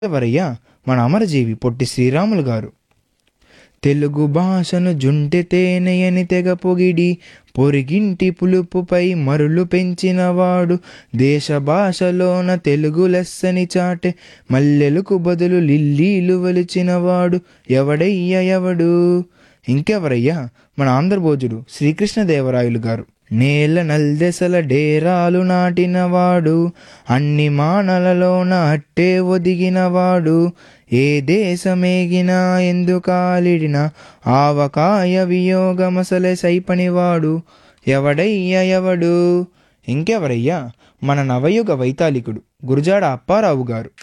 ఎవరయ్యా మన అమరజీవి పొట్టి శ్రీరాములు గారు తెలుగు భాషను జుంటె తేనెయని తెగ పొగిడి పొరిగింటి పులుపుపై మరులు పెంచినవాడు దేశ భాషలోన తెలుగు లెస్సని చాటె మల్లెలకు బదులు లిల్లీలు వలిచినవాడు ఎవడయ్య ఎవడు ఇంకెవరయ్యా మన ఆంధ్రభోజుడు శ్రీకృష్ణదేవరాయలు గారు నేల నల్దెసల డేరాలు నాటినవాడు అన్ని మానలలోన అట్టే ఒదిగినవాడు ఏ దేశమేగినా ఎందుకాలిడిన ఆవకాయ వియోగమసలే సైపనివాడు ఎవడయ్య ఎవడు ఇంకెవరయ్యా మన నవయుగ వైతాళికుడు గురుజాడ అప్పారావు గారు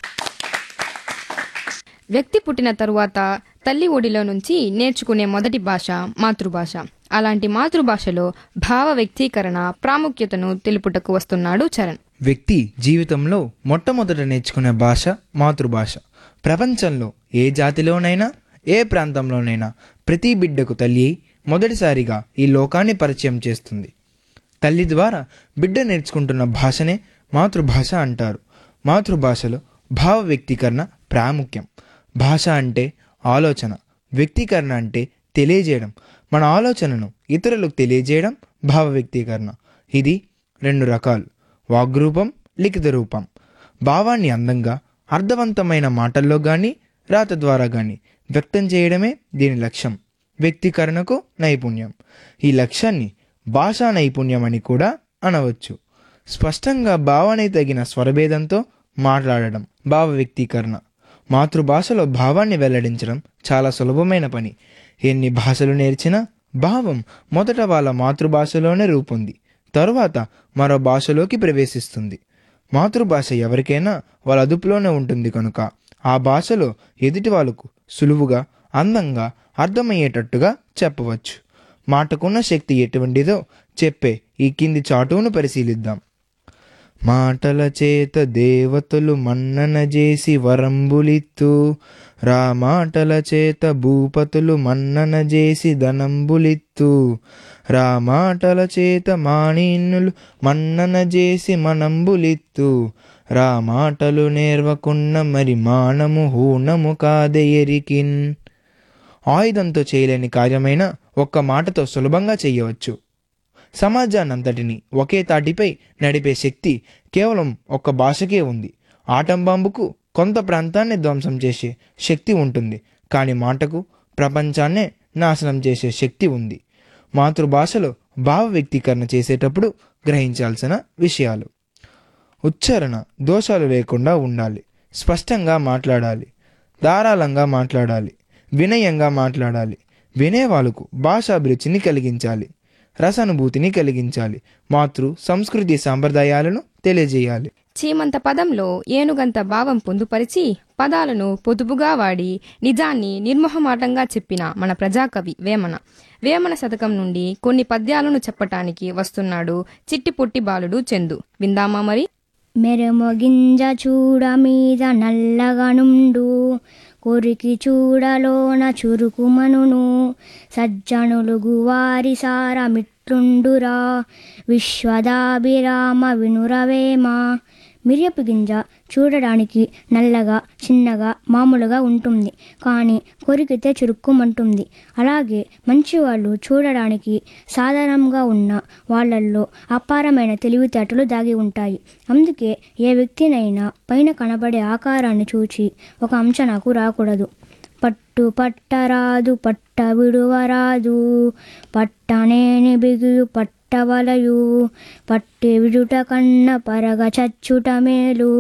వ్యక్తి పుట్టిన తరువాత తల్లి ఒడిలో నుంచి నేర్చుకునే మొదటి భాష మాతృభాష అలాంటి మాతృభాషలో భావ వ్యక్తీకరణ ప్రాముఖ్యతను తెలుపుటకు వస్తున్నాడు చరణ్ వ్యక్తి జీవితంలో మొట్టమొదట నేర్చుకునే భాష మాతృభాష ప్రపంచంలో ఏ జాతిలోనైనా ఏ ప్రాంతంలోనైనా ప్రతి బిడ్డకు తల్లి మొదటిసారిగా ఈ లోకాన్ని పరిచయం చేస్తుంది తల్లి ద్వారా బిడ్డ నేర్చుకుంటున్న భాషనే మాతృభాష అంటారు మాతృభాషలో భావ వ్యక్తీకరణ ప్రాముఖ్యం భాష అంటే ఆలోచన వ్యక్తీకరణ అంటే తెలియజేయడం మన ఆలోచనను ఇతరులకు తెలియజేయడం భావ వ్యక్తీకరణ ఇది రెండు రకాలు వాగ్రూపం లిఖిత రూపం భావాన్ని అందంగా అర్థవంతమైన మాటల్లో కానీ రాత ద్వారా కానీ వ్యక్తం చేయడమే దీని లక్ష్యం వ్యక్తీకరణకు నైపుణ్యం ఈ లక్ష్యాన్ని భాషా నైపుణ్యం అని కూడా అనవచ్చు స్పష్టంగా భావానికి తగిన స్వరభేదంతో మాట్లాడడం భావ వ్యక్తీకరణ మాతృభాషలో భావాన్ని వెల్లడించడం చాలా సులభమైన పని ఎన్ని భాషలు నేర్చినా భావం మొదట వాళ్ళ మాతృభాషలోనే రూపొంది తరువాత మరో భాషలోకి ప్రవేశిస్తుంది మాతృభాష ఎవరికైనా వాళ్ళ అదుపులోనే ఉంటుంది కనుక ఆ భాషలో ఎదుటి వాళ్ళకు సులువుగా అందంగా అర్థమయ్యేటట్టుగా చెప్పవచ్చు మాటకున్న శక్తి ఎటువంటిదో చెప్పే ఈ కింది చాటును పరిశీలిద్దాం మాటల చేత దేవతలు మన్నన చేసి వరంబులిత్తు రా మాటల చేత భూపతులు మన్నన చేసి ధనంబులిత్తు రా మాటల చేత మాణిన్నులు మన్నన చేసి మనంబులిత్తు రా మాటలు నేర్వకున్న మరి మానము హూనము కాదే ఎరికిన్ ఆయుధంతో చేయలేని కార్యమైన ఒక్క మాటతో సులభంగా చేయవచ్చు సమాజాన్నంతటిని ఒకే తాటిపై నడిపే శక్తి కేవలం ఒక్క భాషకే ఉంది ఆటం బాంబుకు కొంత ప్రాంతాన్ని ధ్వంసం చేసే శక్తి ఉంటుంది కానీ మాటకు ప్రపంచాన్నే నాశనం చేసే శక్తి ఉంది మాతృభాషలో భావ వ్యక్తీకరణ చేసేటప్పుడు గ్రహించాల్సిన విషయాలు ఉచ్చారణ దోషాలు లేకుండా ఉండాలి స్పష్టంగా మాట్లాడాలి ధారాళంగా మాట్లాడాలి వినయంగా మాట్లాడాలి వినే వాళ్ళకు భాషాభిరుచిని కలిగించాలి రసానుభూతిని కలిగించాలి మాతృ సంస్కృతి సాంప్రదాయాలను తెలియజేయాలి చీమంత పదంలో ఏనుగంత భావం పొందుపరిచి పదాలను పొదుపుగా వాడి నిజాన్ని నిర్మోహమాటంగా చెప్పిన మన ప్రజాకవి వేమన వేమన శతకం నుండి కొన్ని పద్యాలను చెప్పటానికి వస్తున్నాడు చిట్టి పొట్టి బాలుడు చందు విందామా మరి మెరమొగింజ చూడ మీద నల్లగనుండు కొరికి చూడలోన చురుకుమనును సజ్జనులు గువారి సార మిట్లుండురా విశ్వదాభిరామ వినురవేమ మిరియపు గింజ చూడడానికి నల్లగా చిన్నగా మామూలుగా ఉంటుంది కానీ కొరికితే చురుక్కుమంటుంది అలాగే మంచివాళ్ళు చూడడానికి సాధారణంగా ఉన్న వాళ్ళల్లో అపారమైన తెలివితేటలు దాగి ఉంటాయి అందుకే ఏ వ్యక్తినైనా పైన కనబడే ఆకారాన్ని చూచి ఒక అంచనాకు రాకూడదు పట్టు పట్టరాదు పట్ట విడువరాదు పట్టనేని బిగుయు పట్టవలయు పట్టి విడుట కన్న పరగ చచ్చుట మేలు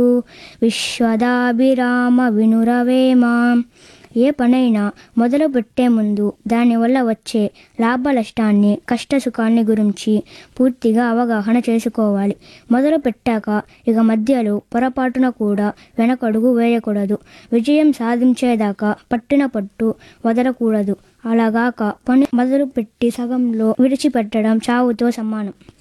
విశ్వదాభిరామ వినురవేమ ఏ పనైనా మొదలు పెట్టే ముందు దానివల్ల వచ్చే లాభనష్టాన్ని కష్టసుఖాన్ని గురించి పూర్తిగా అవగాహన చేసుకోవాలి మొదలు పెట్టాక ఇక మధ్యలో పొరపాటున కూడా వెనకడుగు వేయకూడదు విజయం సాధించేదాకా పట్టిన పట్టు వదలకూడదు అలాగాక పని మొదలు పెట్టి సగంలో విడిచిపెట్టడం చావుతో సమానం